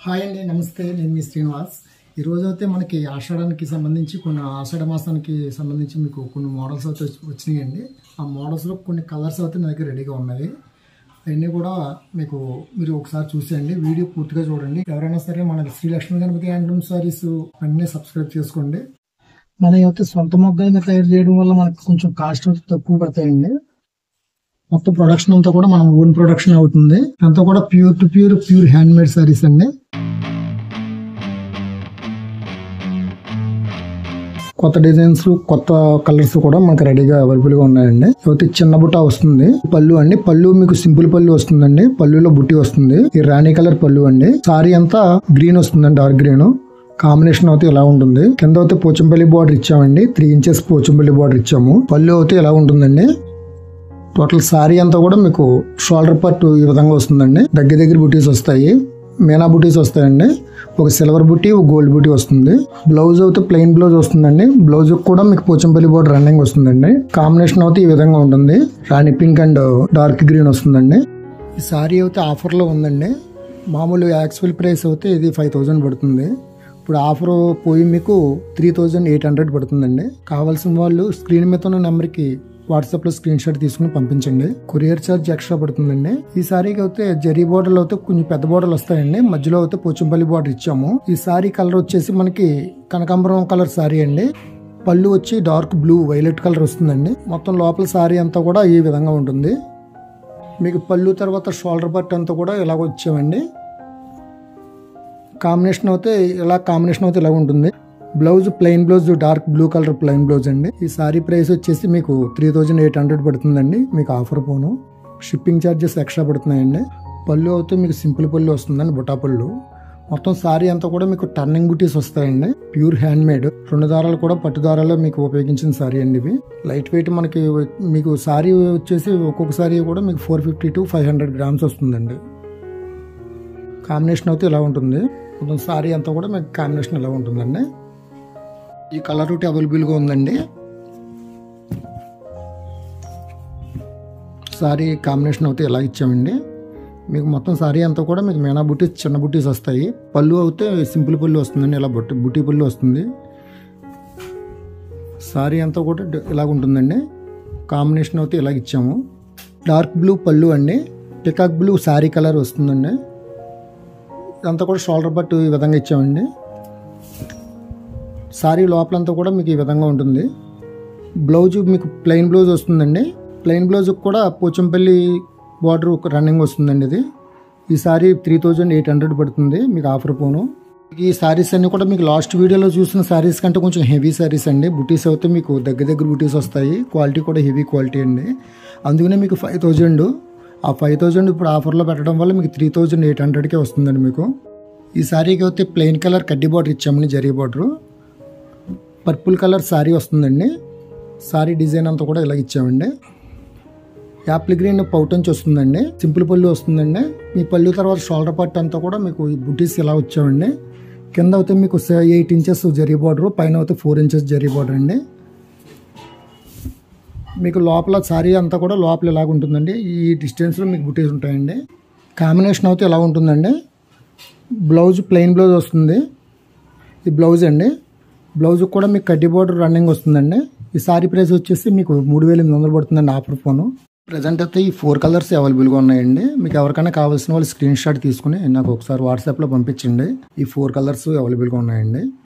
hi అండి నమస్తే నేను మీ శ్రీనివాస్ ఈరోజు అయితే మనకి ఆషాఢానికి సంబంధించి కొన్ని ఆషాఢ మాసానికి సంబంధించి మీకు కొన్ని మోడల్స్ అయితే వచ్చి- వచ్చినాయండి ఆ మోడల్స్లో కొన్ని కలర్స్ అయితే నా దగ్గర రెడీగా ఉన్నాయి అవన్నీ కూడా మీకు మీరు ఒకసారి చూసేయండి వీడియో పూర్తిగా చూడండి ఎవరైనా సరే మన శ్రీ లక్ష్మీ గణపతి హ్యాండ్లూమ్ సారీస్ అన్నీ సబ్స్క్రైబ్ చేసుకోండి మన అయితే సొంత మొగ్గలుగా తయారు చేయడం వల్ల మనకి కొంచెం కాస్ట్ అయితే తక్కువ పడతాయండి మొత్తం ప్రొడక్షన్ అంతా కూడా మనం ఓన్ ప్రొడక్షన్ అవుతుంది అంతా కూడా pure to pure pure handmade saris అండి కొత్త డిజైన్స్ కొత్త కలర్స్ కూడా మనకి రెడీగా అవైలబుల్ గా ఉన్నాయండి అయితే చిన్న బుట్ట వస్తుంది పళ్ళు అండి పళ్ళు మీకు సింపుల్ పళ్ళు వస్తుందండి పళ్ళులో బుట్టి వస్తుంది ఈ రాణి కలర్ పళ్ళు అండి సారీ అంతా గ్రీన్ వస్తుందండి డార్క్ గ్రీన్ కాంబినేషన్ అయితే ఇలా ఉంటుంది కింద అయితే పోచంపల్లి బార్డర్ ఇచ్చామండి త్రీ ఇంచెస్ పోచంపల్లి బార్డర్ ఇచ్చాము పళ్ళు అయితే ఇలా ఉంటుందండి టోటల్ సారీ అంతా కూడా మీకు షోల్డర్ పార్ట్ ఈ విధంగా వస్తుందండి దగ్గర దగ్గర బుటీస్ వస్తాయి మీనా బుటీస్ వస్తాయండి ఒక సిల్వర్ బుటీ ఒక గోల్డ్ బుటీ వస్తుంది బ్లౌజ్ అయితే ప్లెయిన్ బ్లౌజ్ వస్తుందండి బ్లౌజ్ కూడా మీకు పోచంపల్లి బోర్డర్ రన్నింగ్ వస్తుందండి కాంబినేషన్ అయితే ఈ విధంగా ఉంటుంది రాణి పింక్ అండ్ డార్క్ గ్రీన్ వస్తుందండి ఈ సారీ అయితే ఆఫర్లో ఉందండి మామూలు యాక్చువల్ ప్రైస్ అయితే ఇది ఫైవ్ థౌజండ్ పడుతుంది ఇప్పుడు ఆఫర్ పోయి మీకు త్రీ థౌజండ్ ఎయిట్ హండ్రెడ్ పడుతుందండి కావాల్సిన వాళ్ళు స్క్రీన్ మీద ఉన్న నెంబర్కి వాట్సాప్ లో స్క్రీన్ షాట్ తీసుకుని పంపించండి కొరియర్ ఛార్జ్ ఎక్స్ట్రా పడుతుందండి ఈ సారీకి అయితే జరీ బోర్డర్లు అయితే కొంచెం పెద్ద బోర్డర్లు వస్తాయండి మధ్యలో అయితే పోచంపల్లి బోర్డర్ ఇచ్చాము ఈ సారీ కలర్ వచ్చేసి మనకి కనకాంబరం కలర్ సారీ అండి పళ్ళు వచ్చి డార్క్ బ్లూ వైలెట్ కలర్ వస్తుందండి మొత్తం లోపల సారీ అంతా కూడా ఈ విధంగా ఉంటుంది మీకు పళ్ళు తర్వాత షోల్డర్ పార్ట్ అంతా కూడా ఇలాగ వచ్చామండి కాంబినేషన్ అయితే ఇలా కాంబినేషన్ అయితే ఇలా ఉంటుంది blouse plain blouse dark blue colour plain blouse అండి ఈ సారీ ప్రైస్ వచ్చేసి మీకు త్రీ థౌజండ్ ఎయిట్ హండ్రెడ్ పడుతుందండి మీకు ఆఫర్ పోను షిప్పింగ్ ఛార్జెస్ ఎక్స్ట్రా పడుతున్నాయండి పళ్ళు అయితే మీకు సింపుల్ పళ్ళు వస్తుందండి బుటా పళ్ళు మొత్తం సారీ అంతా కూడా మీకు టర్నింగ్ బుటీస్ వస్తాయండి ప్యూర్ హ్యాండ్ మేడ్ రెండు దారాలు కూడా పట్టు దారాలు మీకు ఉపయోగించిన సారీ అండి ఇవి లైట్ వెయిట్ మనకి మీకు సారీ వచ్చేసి ఒక్కొక్క సారీ కూడా మీకు four fifty to five hundred grams వస్తుందండి కాంబినేషన్ అయితే ఇలా ఉంటుంది మొత్తం సారీ అంతా కూడా మీకు కాంబినేషన్ ఇలా ఉంటుందండి ఈ కలర్ ఒకటి అవైలబుల్గా ఉందండి సారీ కాంబినేషన్ అయితే ఇలా ఇచ్చామండి మీకు మొత్తం సారీ అంతా కూడా మీకు మీనా బుటీస్ చిన్న బుటీస్ వస్తాయి పళ్ళు అయితే సింపుల్ పళ్ళు వస్తుందండి ఇలా బుట్టి బుట్టి పళ్ళు వస్తుంది సారీ అంతా కూడా డ- ఇలాగ ఉంటుందండి కాంబినేషన్ అయితే ఇలాగ ఇచ్చాము డార్క్ బ్లూ పళ్ళు అండి పికాక్ బ్లూ సారీ కలర్ వస్తుందండి ఇదంతా కూడా షోల్డర్ పట్టు ఈ విధంగా ఇచ్చామండి సారీ లోపలంతా కూడా మీకు ఈ విధంగా ఉంటుంది బ్లౌజ్ మీకు ప్లెయిన్ బ్లౌజ్ వస్తుందండి ప్లెయిన్ బ్లౌజ్ కూడా పోచంపల్లి బార్డర్ రన్నింగ్ వస్తుందండి ఇది ఈ sari three thousand eight hundred పడుతుంది మీకు ఆఫర్ పోను ఈ సారీస్ అన్ని కూడా మీకు లాస్ట్ వీడియోలో చూసిన సారీస్ కంటే కొంచెం హెవీ సారీస్ అండి బుటీస్ అయితే మీకు దగ్గర దగ్గర బుటీస్ వస్తాయి క్వాలిటీ కూడా హెవీ క్వాలిటీ అండి అందుకనే మీకు ఫైవ్ థౌజండ్ ఆ ఫైవ్ థౌజండ్ ఇప్పుడు ఆఫర్లో పెట్టడం వల్ల మీకు త్రీ థౌజండ్ ఎయిట్ హండ్రెడ్కే వస్తుందండి మీకు ఈ సారీకి అయితే ప్లెయిన్ కలర్ కడ్డీ బార్డర్ ఇచ్చామని zari border purple colour sari వస్తుందండి సారీ డిజైన్ అంతా కూడా ఇలా ఇచ్చామండి యాప్లి గ్రీన్ పౌటంచి వస్తుందండి సింపుల్ పళ్ళు వస్తుందండి మీ పళ్ళు తర్వాత షోల్డర్ పార్ట్ అంతా కూడా మీకు ఈ బుటీస్ ఇలా వచ్చామండి కింద అయితే మీకు ఎయిట్ ఇంచెస్ జరీ బార్డర్ పైన అయితే ఫోర్ ఇంచెస్ జరీ బార్డర్ అండి మీకు లోపల సారీ అంతా కూడా లోపల ఇలాగ ఉంటుందండి ఈ డిస్టెన్స్లో మీకు బుటీస్ ఉంటాయండి కాంబినేషన్ అయితే ఇలా ఉంటుందండి బ్లౌజ్ ప్లెయిన్ బ్లౌజ్ వస్తుంది ఈ బ్లౌజ్ అండి బ్లౌజ్ కూడా మీకు కడ్డీ బోర్డర్ రన్నింగ్ వస్తుందండి ఈ సారీ ప్రైస్ వచ్చేసి మీకు మూడు వేల ఎనిమిది వందలు పడుతుందండి ఆఫర్ ఫోను ప్రజెంట్ అయితే ఈ ఫోర్ కలర్స్ అవైలబుల్గా ఉన్నాయండి మీకు ఎవరికైనా కావాల్సిన వాళ్ళు స్క్రీన్ షాట్ తీసుకుని నాకు ఒకసారి వాట్సాప్లో పంపించండి ఈ ఫోర్ కలర్స్ అవైలబుల్గా ఉన్నాయండి